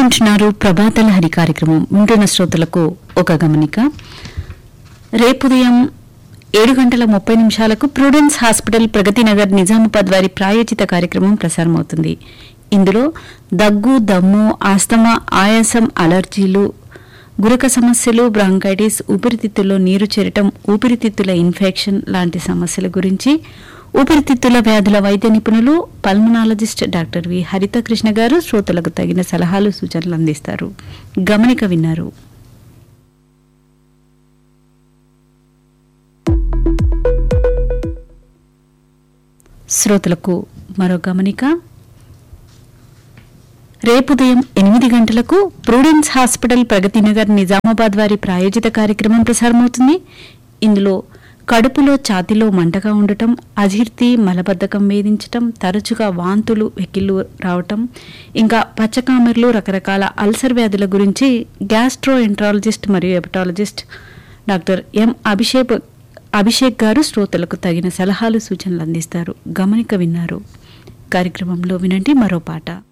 వింటున్నారు ప్రభాతల హరి కార్యక్రమం వింటున్న శ్రోతలకు ఒక గమనిక రేపు ఉదయం ఏడు గంటల ముప్పై నిమిషాలకు ప్రుడెన్స్ హాస్పిటల్ ప్రగతి నగర్ నిజామాబాద్ వారి ప్రాయోజిత కార్యక్రమం ప్రసారమవుతుంది ఇందులో దగ్గు దమ్ము ఆస్తమా ఆయాసం అలర్జీలు గురక సమస్యలు బ్రాంకైటిస్ ఊపిరితిత్తుల్లో నీరు చేరటం ఊపిరితిత్తుల ఇన్ఫెక్షన్ లాంటి సమస్యల గురించి ఊపిరితిత్తుల వ్యాధుల వైద్య నిపుణులు పల్మనాలజిస్ట్ డాక్టర్ వి హరిత కృష్ణ గారు శ్రోతలకు తగిన సలహాలు సూచనలు అందిస్తారు గమనిక విన్నారు శ్రోతలకు మరో గమనిక రేపు ఉదయం ఎనిమిది గంటలకు ప్రూడెన్స్ హాస్పిటల్ ప్రగతి నగర్ నిజామాబాద్ వారి ప్రాయోజిత కార్యక్రమం ప్రసారమవుతుంది ఇందులో కడుపులో ఛాతిలో మంటగా ఉండటం అజీర్తి మలబద్ధకం వేధించటం తరచుగా వాంతులు వెకిళ్ళు రావటం ఇంకా పచ్చకామెర్లు రకరకాల అల్సర్ వ్యాధుల గురించి గ్యాస్ట్రో ఎంట్రాలజిస్ట్ మరియు hepatologist doctor M Abhishek Abhishek గారు శ్రోతలకు తగిన సలహాలు సూచనలు అందిస్తారు గమనిక విన్నారు కార్యక్రమంలో వినండి మరో పాట